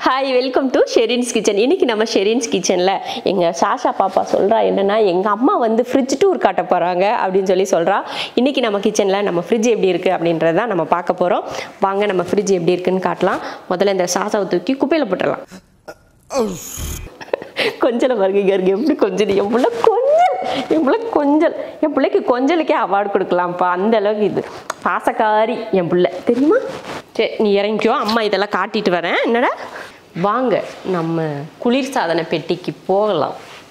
Hi welcome to Sherin's kitchen இன்னைக்கு நம்ம ஷெரின்ஸ் கிச்சனில் எங்கள் சாஷா பாப்பா சொல்கிறா என்னன்னா எங்கள் அம்மா வந்து ஃப்ரிட்ஜ் டூர் காட்ட போகிறாங்க அப்படின்னு சொல்லி சொல்கிறா இன்னைக்கு நம்ம கிச்சனில் நம்ம ஃப்ரிட்ஜ் எப்படி இருக்குது அப்படின்றத நம்ம பார்க்க போகிறோம் வாங்க நம்ம ஃப்ரிட்ஜ் எப்படி இருக்குன்னு காட்டலாம் முதல்ல இந்த சாசாவை தூக்கி குப்பையில் போட்டுடலாம் கொஞ்சம் பாருங்க இங்க இருக்கு எப்படி கொஞ்சம் என் பிள்ளை கொஞ்சல் என் பிள்ளை கொஞ்சல் என் பிள்ளைக்கு கொஞ்சலுக்கே அவார்டு கொடுக்கலாம்ப்பா அந்த அளவுக்கு இது பாசக்காரி என் பிள்ளை தெரியுமா சரி நீ இறங்கிக்கோ அம்மா இதெல்லாம் காட்டிட்டு வரேன் என்னடா வாங்க நம்ம குளிர்சாதன பெட்டிக்கு போகலாம்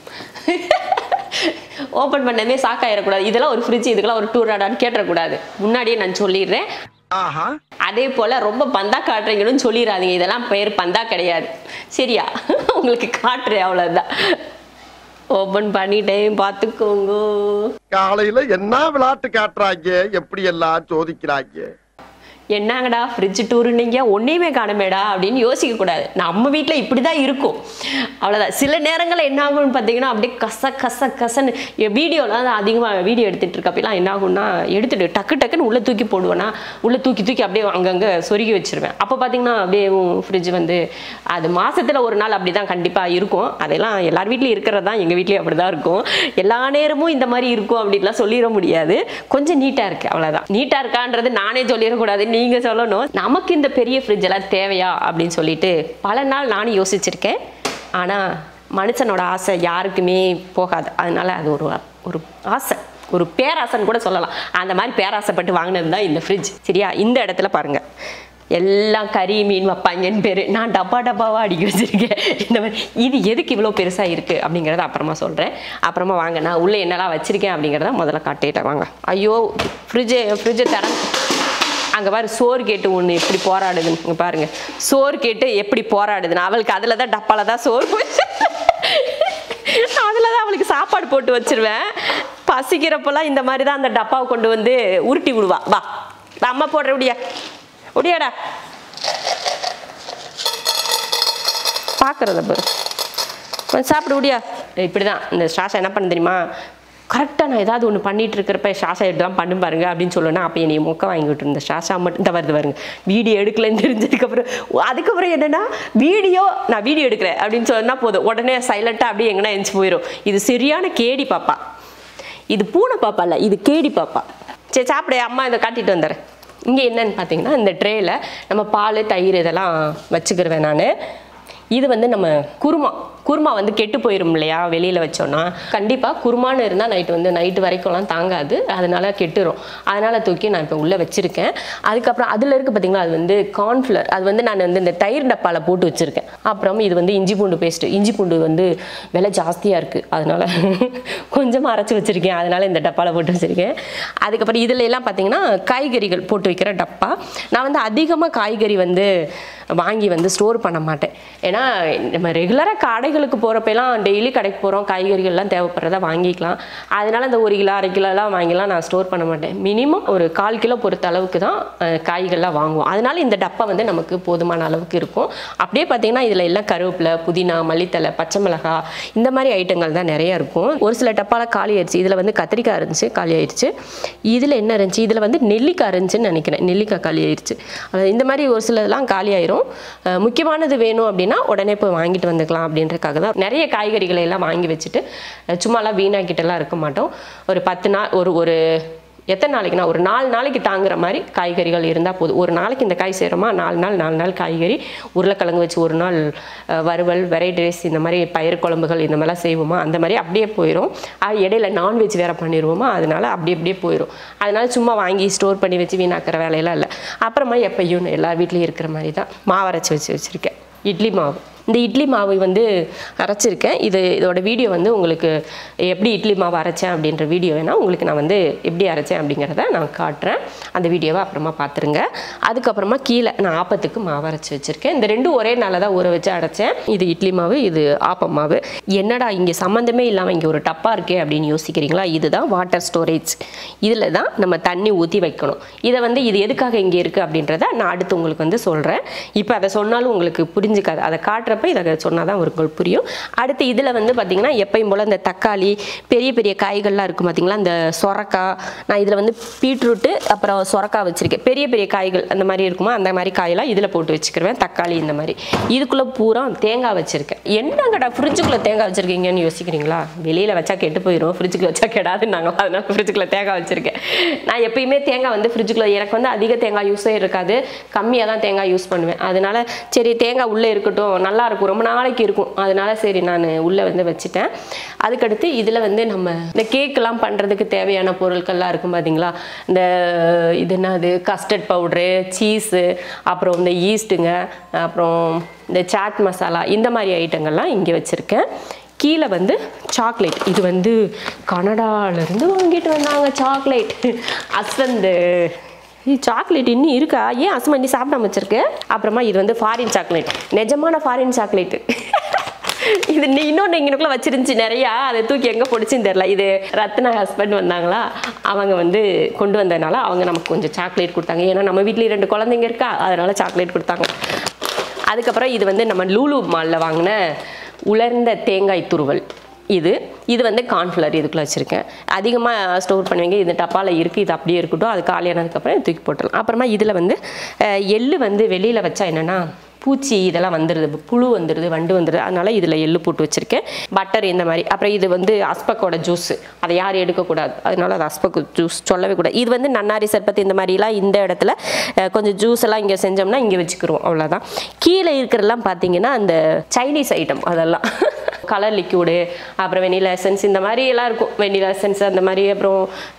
ஓப்பன் பண்ணவே சாக்காயிடக்கூடாது இதெல்லாம் ஒரு ஃப்ரிட்ஜ் இதுக்கெல்லாம் ஒரு டூர் ஆடான்னு கேட்டக்கூடாது முன்னாடியே நான் சொல்லிடுறேன் ஆஹா அதே போல் ரொம்ப பந்தா காட்டுறீங்கன்னு சொல்லிடாதீங்க இதெல்லாம் பேர் பந்தா கிடையாது சரியா உங்களுக்கு காட்டுறேன் அவ்வளோதான் ஓப்பன் பண்ணிட்டேன் பார்த்துக்கோங்க காலையில என்ன விளையாட்டு காட்டுறாங்க எப்படி எல்லாம் சோதிக்கிறாங்க என்னங்கடா ஃப்ரிட்ஜ் டூருன்னீங்க ஒன்றையுமே காணுமேடா அப்படின்னு யோசிக்கக்கூடாது நம்ம வீட்டில் இப்படி தான் இருக்கும் அவ்வளோதான் சில நேரங்களில் என்ன ஆகும்னு பார்த்தீங்கன்னா அப்படியே கச கச கசன்னு வீடியோலாம் அதிகமாக வீடியோ எடுத்துகிட்டு இருக்கப்பெல்லாம் என்ன ஆகும்னா எடுத்துட்டு டக்கு டக்குன்னு உள்ளே தூக்கி போடுவேன்னா உள்ளே தூக்கி தூக்கி அப்படியே அங்கங்கே சொருகி வச்சிருவேன் அப்போ பார்த்தீங்கன்னா அப்படியே ஃப்ரிட்ஜ் வந்து அது மாசத்துல ஒரு நாள் அப்படி தான் கண்டிப்பாக இருக்கும் அதெல்லாம் எல்லார் வீட்லேயும் இருக்கிறது தான் எங்கள் வீட்லேயும் அப்படி தான் இருக்கும் எல்லா நேரமும் இந்த மாதிரி இருக்கும் அப்படின்லாம் சொல்லிட முடியாது கொஞ்சம் நீட்டாக இருக்குது அவ்வளோதான் நீட்டாக இருக்கான்றது நானே சொல்லிடக்கூடாது நீங்கள் சொல்லணும் நமக்கு இந்த பெரிய ஃப்ரிட்ஜ் எல்லாம் தேவையா அப்படின்னு சொல்லிட்டு பல நாள் நானும் யோசிச்சிருக்கேன் ஆனால் மனுஷனோட ஆசை யாருக்குமே போகாது அதனால அது ஒரு ஒரு ஆசை ஒரு பேராசைன்னு கூட சொல்லலாம் அந்த மாதிரி பேராசைப்பட்டு வாங்கினது தான் இந்த ஃப்ரிட்ஜ் சரியா இந்த இடத்துல பாருங்கள் எல்லாம் கறி மீன் வைப்பாங்கன்னு பேர் நான் டப்பா டப்பாவாக அடுக்கி வச்சிருக்கேன் இந்த மாதிரி இது எதுக்கு இவ்வளோ பெருசாக இருக்குது அப்படிங்கிறத அப்புறமா சொல்கிறேன் அப்புறமா வாங்க நான் உள்ளே என்னெல்லாம் வச்சுருக்கேன் அப்படிங்கிறத முதல்ல காட்டிட்டேன் வாங்க ஐயோ ஃப்ரிட்ஜு ஃப்ரிட்ஜை தரேன் அங்கே பாரு சோறு கேட்டு ஒன்று எப்படி போராடுதுன்னு இங்க பாருங்க சோறு கேட்டு எப்படி போராடுதுன்னு அவளுக்கு அதில் தான் டப்பால தான் சோறு போச்சு அதில் தான் அவளுக்கு சாப்பாடு போட்டு வச்சிருவேன் பசிக்கிறப்பெல்லாம் இந்த மாதிரி தான் அந்த டப்பாவை கொண்டு வந்து உருட்டி விடுவா வா வா, அம்மா போடுற உடியா உடியாடா பார்க்குறத பாரு கொஞ்சம் சாப்பிடு முடியா இப்படி தான் இந்த ஷாஷா என்ன பண்ண தெரியுமா கரெக்டாக நான் ஏதாவது ஒன்று பண்ணிட்டு இருக்கிறப்ப ஷாஷா இப்படி தான் பண்ணு பாருங்க அப்படின்னு சொல்லணும் அப்போ என்னை மொக்க வாங்கி விட்டுருந்த ஷாஷா மட்டும் இந்த வருது பாருங்க வீடியோ எடுக்கலன்னு தெரிஞ்சதுக்கப்புறம் அதுக்கப்புறம் என்னன்னா வீடியோ நான் வீடியோ எடுக்கிறேன் அப்படின்னு சொன்னா போதும் உடனே சைலண்ட்டாக அப்படியே எங்கன்னா எஞ்சி போயிடும் இது சரியான கேடி பாப்பா இது பூனை பாப்பா இல்லை இது கேடி பாப்பா சரி சாப்பிடு அம்மா இதை காட்டிட்டு வந்துடுறேன் இங்கே என்னன்னு பார்த்தீங்கன்னா இந்த ட்ரேயில் நம்ம பால் தயிர் இதெல்லாம் வச்சுக்கிருவேன் நான் இது வந்து நம்ம குருமா குருமா வந்து கெட்டு போயிடும் இல்லையா வெளியில் வச்சோன்னா கண்டிப்பாக குருமான்னு இருந்தால் நைட்டு வந்து நைட்டு வரைக்கும்லாம் தாங்காது அதனால கெட்டுரும் அதனால தூக்கி நான் இப்போ உள்ளே வச்சுருக்கேன் அதுக்கப்புறம் அதில் இருக்குது பார்த்தீங்களா அது வந்து கார்ன்ஃப்ளவர் அது வந்து நான் வந்து இந்த தயிர் டப்பாவில் போட்டு வச்சுருக்கேன் அப்புறம் இது வந்து இஞ்சி பூண்டு பேஸ்ட்டு இஞ்சி பூண்டு வந்து விலை ஜாஸ்தியாக இருக்குது அதனால கொஞ்சமாக அரைச்சி வச்சுருக்கேன் அதனால இந்த டப்பாவில் போட்டு வச்சுருக்கேன் அதுக்கப்புறம் இதில் எல்லாம் பார்த்தீங்கன்னா காய்கறிகள் போட்டு வைக்கிற டப்பா நான் வந்து அதிகமாக காய்கறி வந்து வாங்கி வந்து ஸ்டோர் பண்ண மாட்டேன் ஏன்னா நம்ம ரெகுலராக கடைகளுக்கு போகிறப்பெல்லாம் டெய்லி கடைக்கு போகிறோம் காய்கறிகள்லாம் தேவைப்படுறத வாங்கிக்கலாம் அதனால இந்த ஒரு கிலோ அரை கிலோலாம் வாங்கிலாம் நான் ஸ்டோர் பண்ண மாட்டேன் மினிமம் ஒரு கால் கிலோ பொறுத்த அளவுக்கு தான் அஹ், காய்கள்லாம் வாங்குவோம் அதனால இந்த டப்பா வந்து நமக்கு போதுமான அளவுக்கு இருக்கும் அப்படியே பார்த்தீங்கன்னா இதில் எல்லாம் கருவேப்பிலை புதினா மல்லித்தலை பச்சை மிளகாய் இந்த மாதிரி ஐட்டங்கள் தான் நிறைய இருக்கும் ஒரு சில டப்பால காலி ஆயிடுச்சு இதில் வந்து கத்திரிக்காய் இருந்துச்சு காலி ஆயிடுச்சு இதில் என்ன இருந்துச்சு இதில் வந்து நெல்லிக்காய் இருந்துச்சுன்னு நினைக்கிறேன் நெல்லிக்காய் காலி ஆயிடுச்சு அதாவது இந்த மாதிரி ஒரு சிலதெல்லாம் காலி ஆயிரும் அஹ் முக்கியமானது வேணும் அப்படின்னா உடனே போய் வாங்கிட்டு வந்துக்கலாம் அப்படின்றதுக்காக தான் நிறைய காய்கறிகளை எல்லாம் வாங்கி வச்சுட்டு அஹ் சும்மாலாம் வீணாக்கிட்டெல்லாம் இருக்க மாட்டோம் ஒரு பத்து நாள் ஒரு ஒரு எத்தனை நாளைக்குனா ஒரு நாலு நாளைக்கு தாங்குற மாதிரி காய்கறிகள் இருந்தால் போதும் ஒரு நாளைக்கு இந்த காய் செய்கிறோமா நாலு நாள் நாலு நாள் காய்கறி உருளைக்கிழங்கு வச்சு ஒரு நாள் அஹ், வறுவல் வெரைட்டி ரைஸ் இந்த மாதிரி பயிர் குழம்புகள் இந்த மாதிரிலாம் செய்வோமா அந்த மாதிரி அப்படியே போயிடும் அது இடையில நான்வெஜ் வேறு பண்ணிடுவோமா அதனால அப்படி அப்படியே போயிடும் அதனால சும்மா வாங்கி ஸ்டோர் பண்ணி வச்சு வீணாக்கிற வேலையெல்லாம் இல்லை அப்புறமா எப்பயும் எல்லா வீட்லேயும் இருக்கிற மாதிரி தான் மாவு அரைச்சி வச்சு வச்சுருக்கேன் இட்லி மாவு இந்த இட்லி மாவு வந்து அரைச்சிருக்கேன் இது இதோட வீடியோ வந்து உங்களுக்கு எப்படி இட்லி மாவு அரைச்சேன் அப்படின்ற வீடியோ வேணால் உங்களுக்கு நான் வந்து எப்படி அரைச்சேன் அப்படிங்கிறத நான் காட்டுறேன் அந்த வீடியோவை அப்புறமா பார்த்துருங்க அதுக்கப்புறமா கீழே நான் ஆப்பத்துக்கு மாவு அரைச்சி வச்சுருக்கேன் இந்த ரெண்டும் ஒரே நாளில் தான் ஊற வச்சு அரைச்சேன் இது இட்லி மாவு இது ஆப்பம் மாவு என்னடா இங்கே சம்மந்தமே இல்லாமல் இங்கே ஒரு டப்பா இருக்கே அப்படின்னு யோசிக்கிறீங்களா இதுதான் வாட்டர் ஸ்டோரேஜ் இதில் தான் நம்ம தண்ணி ஊற்றி வைக்கணும் இதை வந்து இது எதுக்காக இங்கே இருக்குது அப்படின்றத நான் அடுத்து உங்களுக்கு வந்து சொல்கிறேன் இப்போ அதை சொன்னாலும் உங்களுக்கு புரிஞ்சுக்காது அதை காட்டுற காட்டுறப்ப இதை சொன்னால் தான் உங்களுக்கு புரியும் அடுத்து இதில் வந்து பார்த்திங்கன்னா எப்பயும் போல் இந்த தக்காளி பெரிய பெரிய காய்கள்லாம் இருக்கும் பார்த்தீங்களா இந்த சொரக்காய் நான் இதில் வந்து பீட்ரூட்டு அப்புறம் சொரக்காய் வச்சுருக்கேன் பெரிய பெரிய காய்கள் அந்த மாதிரி இருக்குமா அந்த மாதிரி காயெல்லாம் இதில் போட்டு வச்சுக்கிருவேன் தக்காளி இந்த மாதிரி இதுக்குள்ளே பூரா தேங்காய் வச்சுருக்கேன் என்னங்கடா ஃப்ரிட்ஜுக்குள்ளே தேங்காய் வச்சுருக்கீங்கன்னு யோசிக்கிறீங்களா வெளியில் வச்சா கெட்டு போயிடும் ஃப்ரிட்ஜுக்குள்ள வச்சா கெடாதுன்னாங்களா அதனால ஃப்ரிட்ஜுக்குள்ளே தேங்காய் வச்சுருக்கேன் நான் எப்பயுமே தேங்காய் வந்து ஃப்ரிட்ஜுக்குள்ளே எனக்கு வந்து அதிக தேங்காய் யூஸே இருக்காது கம்மியாக தான் தேங்காய் யூஸ் பண்ணுவேன் அதனால சரி தேங்காய் உள்ளே இருக்கட்டும் நல்லா இருக்கும் ரொம்ப நாளைக்கு இருக்கும் அதனால சரி நான் உள்ளே வந்து வச்சுட்டேன் அதுக்கடுத்து இதில் வந்து நம்ம இந்த கேக்கெல்லாம் பண்ணுறதுக்கு தேவையான பொருட்கள்லாம் இருக்கும் பார்த்தீங்களா இந்த இது என்னது கஸ்டர்ட் பவுட்ரு சீஸு அப்புறம் இந்த ஈஸ்ட்டுங்க அப்புறம் இந்த சாட் மசாலா இந்த மாதிரி ஐட்டங்கள்லாம் இங்கே வச்சுருக்கேன் கீழே வந்து சாக்லேட் இது வந்து கனடாலேருந்து வாங்கிட்டு வந்தாங்க சாக்லேட் அஸ்வந்து சாக்லேட் இன்னும் இருக்கா ஏன் அசுமா நீ சாப்பிடாம வச்சிருக்கு அப்புறமா இது வந்து ஃபாரின் சாக்லேட் நிஜமான ஃபாரின் சாக்லேட்டு இது நீ இன்னொன்று இங்கனுக்குள்ள வச்சிருந்துச்சு நிறையா அதை தூக்கி எங்கே போடுச்சுன்னு தெரில இது ரத்னா ஹஸ்பண்ட் வந்தாங்களா அவங்க வந்து கொண்டு வந்ததுனால அவங்க நமக்கு கொஞ்சம் சாக்லேட் கொடுத்தாங்க ஏன்னா நம்ம வீட்லேயும் ரெண்டு குழந்தைங்க இருக்கா அதனால சாக்லேட் கொடுத்தாங்க அதுக்கப்புறம் இது வந்து நம்ம லூலு மாலில் வாங்கின உலர்ந்த தேங்காய் துருவல் இது இது வந்து கார்ன்ஃப்ளவர் இதுக்குள்ளே வச்சுருக்கேன் அதிகமாக ஸ்டோர் பண்ணுவீங்க இது டப்பாவில் இருக்குது இது அப்படியே இருக்கட்டும் அது காலியானதுக்கப்புறம் இதை தூக்கி போட்டுடலாம் அப்புறமா இதில் வந்து அஹ், எள்ளு வந்து வெளியில் வச்சா என்னென்னா பூச்சி இதெல்லாம் வந்துடுது புழு வந்துடுது வண்டு வந்துடுது அதனால இதில் எள்ளு போட்டு வச்சுருக்கேன் பட்டர் இந்த மாதிரி அப்புறம் இது வந்து அஸ்பக்கோட ஜூஸ் அதை யாரும் எடுக்கக்கூடாது அதனால அது அஸ்பக்கு ஜூஸ் சொல்லவே கூடாது இது வந்து நன்னாரி சர்பத்து இந்த மாதிரிலாம் இந்த இடத்துல அஹ், கொஞ்சம் ஜூஸ் எல்லாம் இங்கே செஞ்சோம்னா இங்கே வச்சுக்கிறோம் அவ்வளோதான் கீழே இருக்கிறதெல்லாம் பார்த்தீங்கன்னா அந்த சைனீஸ் ஐட்டம் அதெல்லாம் கலர் லிக்யூடு அப்புறம் வெனிலா எசன்ஸ் இந்த மாதிரி எல்லாம் இருக்கும் வெனிலா எசன்ஸ் அந்த மாதிரி அப்புறம்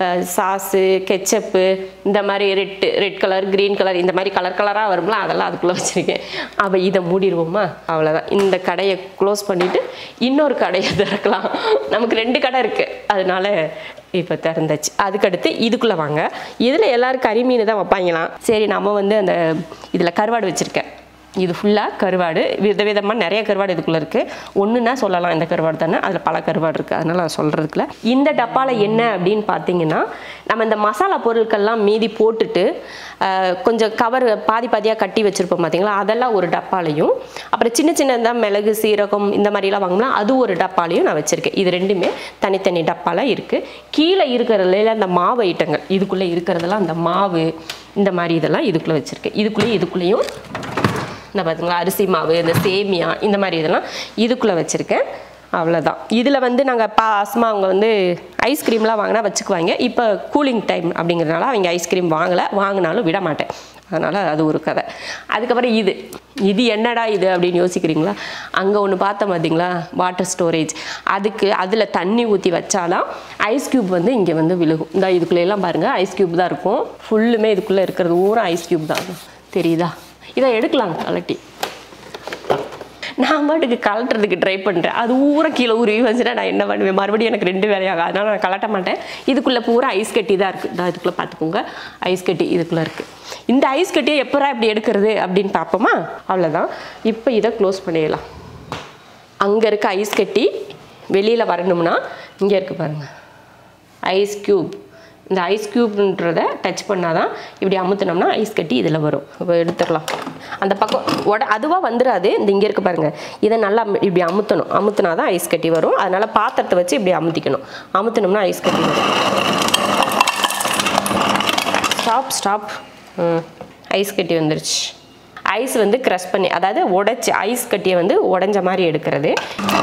சாஸு கெச்சப்பு இந்த மாதிரி red red colour green colour இந்த மாதிரி கலர் கலராக வரும்ல அதெல்லாம் அதுக்குள்ளே வச்சுருக்கேன் அப்போ இதை மூடிடுவோமா அவ்வளோதான் இந்த கடையை க்ளோஸ் பண்ணிவிட்டு இன்னொரு கடையை திறக்கலாம் நமக்கு ரெண்டு கடை இருக்குது அதனால இப்போ திறந்தாச்சு அதுக்கடுத்து இதுக்குள்ளே வாங்க இதில் எல்லாரும் கறிமீன் தான் வைப்பாங்களாம் சரி நம்ம வந்து அந்த இதில் கருவாடு வச்சுருக்கேன் இது ஃபுல்லாக கருவாடு விதவிதமாக நிறைய கருவாடு இதுக்குள்ளே இருக்குது ஒன்றுனா சொல்லலாம் இந்த கருவாடு தானே அதில் பல கருவாடு இருக்குது அதனால் நான் சொல்கிறதுக்குல இந்த டப்பாவில் என்ன அப்படின்னு பார்த்தீங்கன்னா நம்ம இந்த மசாலா பொருட்கள்லாம் மீதி போட்டுட்டு ஆஹ், கொஞ்சம் கவர் பாதி பாதியாக கட்டி வச்சுருப்போம் பார்த்தீங்களா அதெல்லாம் ஒரு டப்பாலையும் அப்புறம் சின்ன சின்னதாக மிளகு சீரகம் இந்த மாதிரிலாம் வாங்கினா அது ஒரு டப்பாலையும் நான் வச்சுருக்கேன் இது ரெண்டுமே தனித்தனி டப்பால இருக்குது கீழே இருக்கிறதுல அந்த மாவு ஐட்டங்கள் இதுக்குள்ளே இருக்கிறதெல்லாம் அந்த மாவு இந்த மாதிரி இதெல்லாம் இதுக்குள்ளே வச்சுருக்கேன் இதுக்குள்ளேயும் இதுக்குள்ளேயும் இந்த பார்த்தீங்களா அரிசி மாவு இந்த சேமியா இந்த மாதிரி இதெல்லாம் இதுக்குள்ளே வச்சுருக்கேன் அவ்வளோதான் இதில் வந்து நாங்கள் பா அஸ்மா அவங்க வந்து ஐஸ்கிரீம்லாம் வாங்கினா வச்சுக்குவாங்க இப்போ கூலிங் டைம் அப்படிங்கிறதுனால அவங்க ஐஸ்கிரீம் வாங்கலை வாங்கினாலும் விட மாட்டேன் அதனால் அது ஒரு கதை அதுக்கப்புறம் இது இது என்னடா இது அப்படின்னு யோசிக்கிறீங்களா அங்கே ஒன்று பார்த்தோம் பார்த்தீங்களா வாட்டர் ஸ்டோரேஜ் அதுக்கு அதில் தண்ணி ஊற்றி வச்சாலாம் ஐஸ் க்யூப் வந்து இங்கே வந்து விழுகும் இந்த இதுக்குள்ளே எல்லாம் பாருங்கள் ஐஸ் க்யூப் தான் இருக்கும் ஃபுல்லுமே இதுக்குள்ளே இருக்கிறது ஊரம் ஐஸ் க்யூப் தான் தெரியுதா இதை எடுக்கலாம் கலட்டி நான் பாட்டுக்கு கலட்டுறதுக்கு ட்ரை பண்ணுறேன் அது ஊற கீழே உருவி வந்துச்சுன்னா நான் என்ன பண்ணுவேன் மறுபடியும் எனக்கு ரெண்டு வேலையாகும் அதனால நான் கலட்ட மாட்டேன் இதுக்குள்ளே பூரா ஐஸ் கட்டி தான் இருக்குது நான் இதுக்குள்ளே பார்த்துக்கோங்க ஐஸ் கட்டி இதுக்குள்ளே இருக்குது இந்த ஐஸ் கட்டியை எப்பரா இப்படி எடுக்கிறது அப்படின்னு பார்ப்போமா அவ்வளோதான் இப்போ இதை க்ளோஸ் பண்ணிடலாம் அங்கே இருக்க ஐஸ் கட்டி வெளியில் வரணும்னா இங்கே இருக்குது பாருங்கள் ஐஸ் க்யூப் இந்த ஐஸ் க்யூப்ன்றத டச் பண்ணால் தான் இப்படி அமுத்துனோம்னா ஐஸ் கட்டி இதில் வரும் இப்போ எடுத்துடலாம் அந்த பக்கம் உட அதுவாக வந்துடாது இந்த இங்கே இருக்கு பாருங்கள் இதை நல்லா அமு- இப்படி அமுத்தணும் அமுத்துனா தான் ஐஸ் கட்டி வரும் அதனால் பாத்திரத்தை வச்சு இப்படி அமுத்திக்கணும் அமுத்தினோம்னா ஐஸ் கட்டி வரும் ஸ்டாப் ஸ்டாப் ஐஸ் கட்டி வந்துருச்சு ஐஸ் வந்து க்ரஷ் பண்ணி அதாவது உடைச்சி ஐஸ் கட்டியை வந்து உடைஞ்ச மாதிரி எடுக்கிறது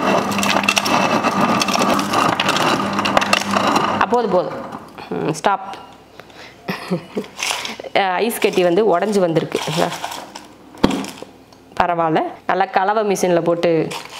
அப்போது போதும் ஸ்டாப் ஐஸ் கட்டி வந்து உடஞ்சி வந்திருக்கு இல்ல? பரவாயில்ல நல்லா கலவை மிஷினில் போட்டு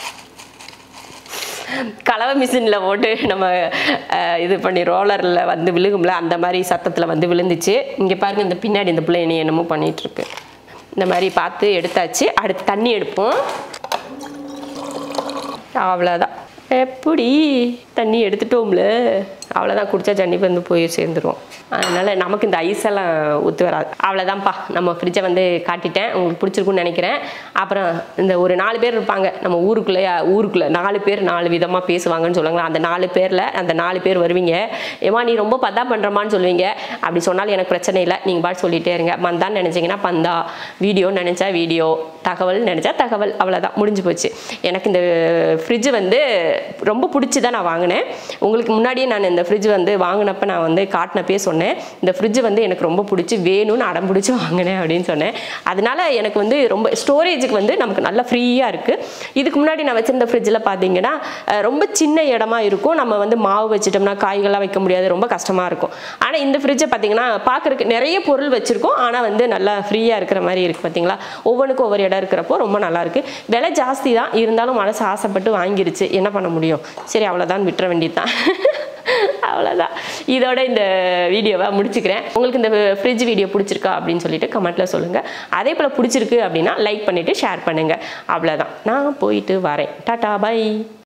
கலவை மிஷினில் போட்டு நம்ம அஹ், இது பண்ணி ரோலரில் வந்து விழுகும்ல அந்த மாதிரி சத்தத்தில் வந்து விழுந்துச்சு இங்கே பாருங்க இந்த பின்னாடி இந்த பிள்ளை என்னை என்னமோ பண்ணிட்டு இருக்கு இந்த மாதிரி பார்த்து எடுத்தாச்சு அடுத்து தண்ணி எடுப்போம் அவ்வளோதான் எப்படி தண்ணி எடுத்துட்டோம்ல அவ்வளோதான் குடிச்சா ஜன்னி வந்து போய் சேர்ந்துருவோம் அதனால் நமக்கு இந்த ஐஸெல்லாம் ஒத்து வராது அவ்வளோதான்ப்பா நம்ம ஃப்ரிட்ஜை வந்து காட்டிட்டேன் உங்களுக்கு பிடிச்சிருக்குன்னு நினைக்கிறேன் அப்புறம் இந்த ஒரு நாலு பேர் இருப்பாங்க நம்ம ஊருக்குள்ளே ஊருக்குள்ளே நாலு பேர் நாலு விதமாக பேசுவாங்கன்னு சொல்லுவாங்களா அந்த நாலு பேரில் அந்த நாலு பேர் வருவீங்க ஏமா நீ ரொம்ப பதா பண்ணுறமான்னு சொல்லுவீங்க அப்படி சொன்னாலும் எனக்கு பிரச்சனை இல்லை நீங்கள் பாட்டு சொல்லிட்டே இருங்க மந்தான்னு நினச்சிங்கன்னா பந்தா வீடியோன்னு நினச்சா வீடியோ தகவல் நினச்சா தகவல் அவ்வளோதான் முடிஞ்சு போச்சு எனக்கு இந்த ஃப்ரிட்ஜ் வந்து ரொம்ப பிடிச்சி தான் நான் வாங்கினேன் உங்களுக்கு முன்னாடியே நான் இந்த ஃப்ரிட்ஜ் வந்து வாங்கினப்ப நான் வந்து காட்டினப்பே சொன்னேன் இந்த ஃப்ரிட்ஜ் வந்து எனக்கு ரொம்ப பிடிச்சி வேணும்னு அடம் பிடிச்சி வாங்கினேன் அப்படின்னு சொன்னேன் அதனால எனக்கு வந்து ரொம்ப ஸ்டோரேஜுக்கு வந்து நமக்கு நல்லா ஃப்ரீயாக இருக்குது இதுக்கு முன்னாடி நான் வச்சிருந்த ஃப்ரிட்ஜில் பார்த்தீங்கன்னா அஹ், ரொம்ப சின்ன இடமா இருக்கும் நம்ம வந்து மாவு வச்சிட்டோம்னா காய்கள்லாம் வைக்க முடியாது ரொம்ப கஷ்டமாக இருக்கும் ஆனால் இந்த ஃப்ரிட்ஜை பார்த்தீங்கன்னா பார்க்குறதுக்கு நிறைய பொருள் வச்சுருக்கோம் ஆனால் வந்து நல்லா ஃப்ரீயாக இருக்கிற மாதிரி இருக்குது பார்த்தீங்களா ஒவ்வொன்றுக்கும் ஒவ்வொரு இடம் இருக்கிறப்போ ரொம்ப நல்லா இருக்கு விலை ஜாஸ்தி தான் இருந்தாலும் மனசு ஆசைப்பட்டு வாங்கிருச்சு என்ன பண்ண முடியும் சரி அவ்வளோதான் விட்டுற வேண்டியதுதான் அவ்வளோதான் இதோட இந்த வீடியோவை முடிச்சுக்கிறேன் உங்களுக்கு இந்த ஃப்ரிட்ஜ் வீடியோ பிடிச்சிருக்கா அப்படின்னு சொல்லிட்டு கமெண்ட்ல சொல்லுங்கள் அதே போல் பிடிச்சிருக்கு அப்படின்னா லைக் பண்ணிவிட்டு ஷேர் பண்ணுங்கள் அவ்வளோதான் நான் போயிட்டு வரேன் டாடா பை